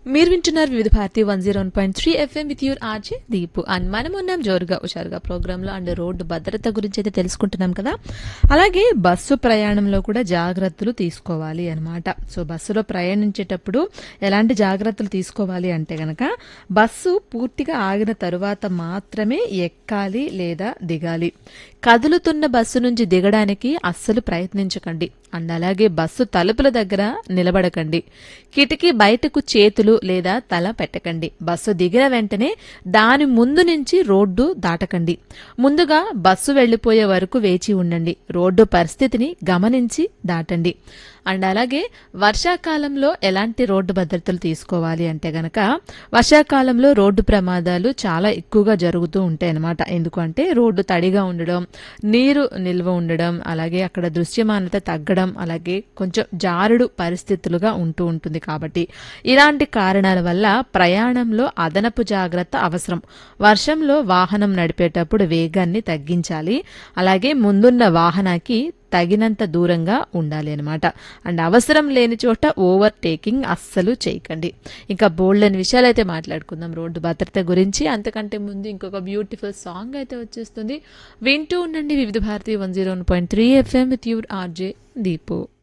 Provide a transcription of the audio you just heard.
మీరు వింటున్నారు Vividh Bharati one zero one point three FM with your RJ Deepu and మనం ఉన్నాం జోరుగా హుషారుగా ప్రోగ్రాంలో అండ్ రోడ్డు భద్రత గురించి అయితే తెలుసుకుంటున్నాం కదా అలాగే బస్సు ప్రయాణంలో కూడా జాగ్రత్తలు తీసుకోవాలి అనమాట సో బస్సులో ప్రయాణించేటప్పుడు ఎలాంటి జాగ్రత్తలు తీసుకోవాలి అంటే గనక బస్సు పూర్తిగా ఆగిన తరువాత మాత్రమే ఎక్కాలి లేదా దిగాలి కదులుతున్న బస్సు నుంచి దిగడానికి అస్సలు ప్రయత్నించకండి అండ్ అలాగే బస్సు తలుపుల దగ్గర నిలబడకండి కిటికీ బయటకు చేతులు లేదా తల పెట్టకండి బస్సు దిగిన వెంటనే దాని ముందు నుంచి రోడ్డు దాటకండి ముందుగా బస్సు వెళ్లిపోయే వరకు వేచి ఉండండి రోడ్డు పరిస్థితిని గమనించి దాటండి అండ్ అలాగే వర్షాకాలంలో ఎలాంటి రోడ్డు భద్రతలు తీసుకోవాలి అంటే గనక వర్షాకాలంలో రోడ్డు ప్రమాదాలు చాలా ఎక్కువగా జరుగుతూ ఉంటాయి అన్నమాట ఎందుకంటే రోడ్డు తడిగా ఉండడం నీరు నిల్వ ఉండడం అలాగే అక్కడ దృశ్యమానత తగ్గడం అలాగే కొంచెం జారుడు పరిస్థితులుగా ఉంటూ ఉంటుంది కాబట్టి ఇలాంటి కారణాల వల్ల ప్రయాణంలో అదనపు జాగ్రత్త అవసరం వర్షంలో వాహనం నడిపేటప్పుడు వేగాన్ని తగ్గించాలి అలాగే ముందున్న వాహనానికి తగినంత దూరంగా ఉండాలి అనమాట అండ్ అవసరం లేని చోట ఓవర్ టేకింగ్ అస్సలు చేయకండి ఇంకా బోల్డ్ అని విషయాలు అయితే మాట్లాడుకుందాం రోడ్డు భద్రత గురించి అంతకంటే ముందు ఇంకొక బ్యూటిఫుల్ సాంగ్ అయితే వచ్చేస్తుంది వింటూ ఉండండి Vividh Bharati one zero one point three FM with your RJ Deepu